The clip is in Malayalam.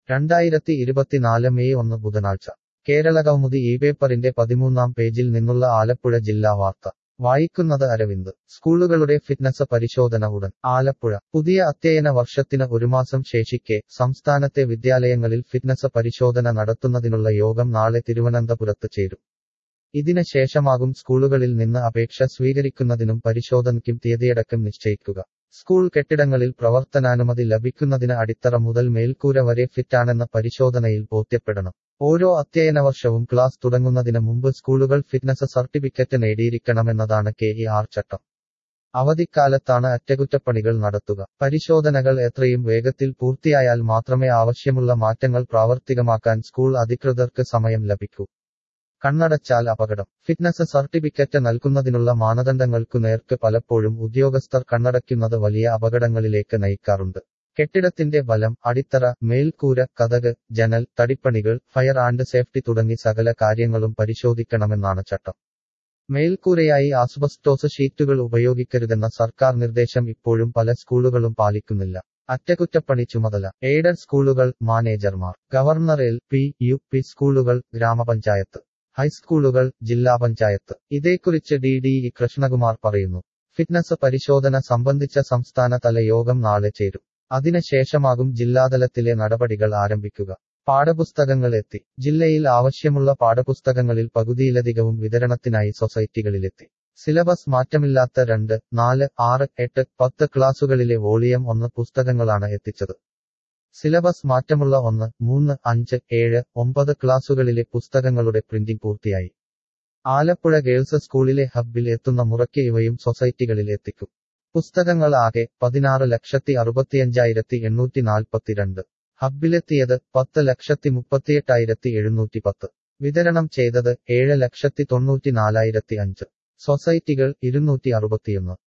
രണ്ടായിരത്തി ഇരുപത്തിനാല് മെയ് ഒന്ന് ബുധനാഴ്ച കേരളകൗമുദി ഈ പേപ്പറിന്റെ പതിമൂന്നാം പേജിൽ നിന്നുള്ള ആലപ്പുഴ ജില്ലാ വാർത്ത വായിക്കുന്നത് അരവിന്ദ് സ്കൂളുകളുടെ ഫിറ്റ്നസ് പരിശോധന ഉടൻ ആലപ്പുഴ പുതിയ അധ്യയന വർഷത്തിന് ഒരു മാസം ശേഷിക്കെ സംസ്ഥാനത്തെ വിദ്യാലയങ്ങളിൽ ഫിറ്റ്നസ് പരിശോധന നടത്തുന്നതിനുള്ള യോഗം നാളെ തിരുവനന്തപുരത്ത് ചേരും ഇതിന് ശേഷമാകും സ്കൂളുകളിൽ നിന്ന് അപേക്ഷ സ്വീകരിക്കുന്നതിനും പരിശോധനയ്ക്കും തീയതിയടക്കം നിശ്ചയിക്കുക സ്കൂൾ കെട്ടിടങ്ങളിൽ പ്രവർത്തനാനുമതി ലഭിക്കുന്നതിന് അടിത്തറ മുതൽ മേൽക്കൂര വരെ ഫിറ്റാണെന്ന പരിശോധനയിൽ ബോധ്യപ്പെടണം ഓരോ അധ്യയന വർഷവും ക്ലാസ് തുടങ്ങുന്നതിന് മുമ്പ് സ്കൂളുകൾ ഫിറ്റ്നസ് സർട്ടിഫിക്കറ്റ് നേടിയിരിക്കണമെന്നതാണ് കെ ഇ ആർ ചട്ടം അവധിക്കാലത്താണ് അറ്റകുറ്റപ്പണികൾ നടത്തുക പരിശോധനകൾ എത്രയും വേഗത്തിൽ പൂർത്തിയായാൽ മാത്രമേ ആവശ്യമുള്ള മാറ്റങ്ങൾ പ്രാവർത്തികമാക്കാൻ സ്കൂൾ അധികൃതർക്ക് സമയം ലഭിക്കൂ കണ്ണടച്ചാൽ അപകടം ഫിറ്റ്നസ് സർട്ടിഫിക്കറ്റ് നൽകുന്നതിനുള്ള മാനദണ്ഡങ്ങൾക്കു നേർക്ക് പലപ്പോഴും ഉദ്യോഗസ്ഥർ കണ്ണടയ്ക്കുന്നത് വലിയ അപകടങ്ങളിലേക്ക് നയിക്കാറുണ്ട് കെട്ടിടത്തിന്റെ ബലം അടിത്തറ മേൽക്കൂര കതക് ജനൽ തടിപ്പണികൾ ഫയർ ആൻഡ് സേഫ്റ്റി തുടങ്ങി സകല കാര്യങ്ങളും പരിശോധിക്കണമെന്നാണ് ചട്ടം മേൽക്കൂരയായി ആസ്ബസ്റ്റോസ് ഷീറ്റുകൾ ഉപയോഗിക്കരുതെന്ന സർക്കാർ നിർദ്ദേശം ഇപ്പോഴും പല സ്കൂളുകളും പാലിക്കുന്നില്ല അറ്റകുറ്റപ്പണി ചുമതല എയ്ഡഡ് സ്കൂളുകൾ മാനേജർമാർ governor L P U P സ്കൂളുകൾ ഗ്രാമപഞ്ചായത്ത് ഹൈസ്കൂളുകൾ ജില്ലാ പഞ്ചായത്ത് ഇതേക്കുറിച്ച് ഡി ഡി ഇ കൃഷ്ണകുമാർ പറയുന്നു ഫിറ്റ്നസ് പരിശോധന സംബന്ധിച്ച സംസ്ഥാനതല യോഗം നാളെ ചേരും അതിനുശേഷമാകും ജില്ലാതലത്തിലെ നടപടികൾ ആരംഭിക്കുക പാഠപുസ്തകങ്ങൾ എത്തി ജില്ലയിൽ ആവശ്യമുള്ള പാഠപുസ്തകങ്ങളിൽ പകുതിയിലധികവും വിതരണത്തിനായി സൊസൈറ്റികളിലെത്തി സിലബസ് മാറ്റമില്ലാത്ത രണ്ട് നാല് ആറ് എട്ട് പത്ത് ക്ലാസുകളിലെ വോളിയം ഒന്ന് പുസ്തകങ്ങളാണ് എത്തിച്ചത് സിലബസ് മാറ്റമുള്ള ഒന്ന് മൂന്ന് അഞ്ച് ഏഴ് ഒമ്പത് ക്ലാസുകളിലെ പുസ്തകങ്ങളുടെ പ്രിന്റിംഗ് പൂർത്തിയായി ആലപ്പുഴ ഗേൾസ് സ്കൂളിലെ ഹബ്ബിൽ എത്തുന്ന മുറയ്ക്ക് ഇവയും സൊസൈറ്റികളിൽ എത്തിക്കും പുസ്തകങ്ങൾ ആകെ പതിനാറ് ലക്ഷത്തി അറുപത്തിയഞ്ചായിരത്തി എണ്ണൂറ്റി നാൽപ്പത്തിരണ്ട് ഹബ്ബിലെത്തിയത് പത്ത് ലക്ഷത്തി മുപ്പത്തിയെട്ടായിരത്തി എഴുന്നൂറ്റി പത്ത് വിതരണം ചെയ്തത് ഏഴ് ലക്ഷത്തി തൊണ്ണൂറ്റി നാലായിരത്തി അഞ്ച് സൊസൈറ്റികൾ ഇരുന്നൂറ്റി അറുപത്തിയൊന്ന്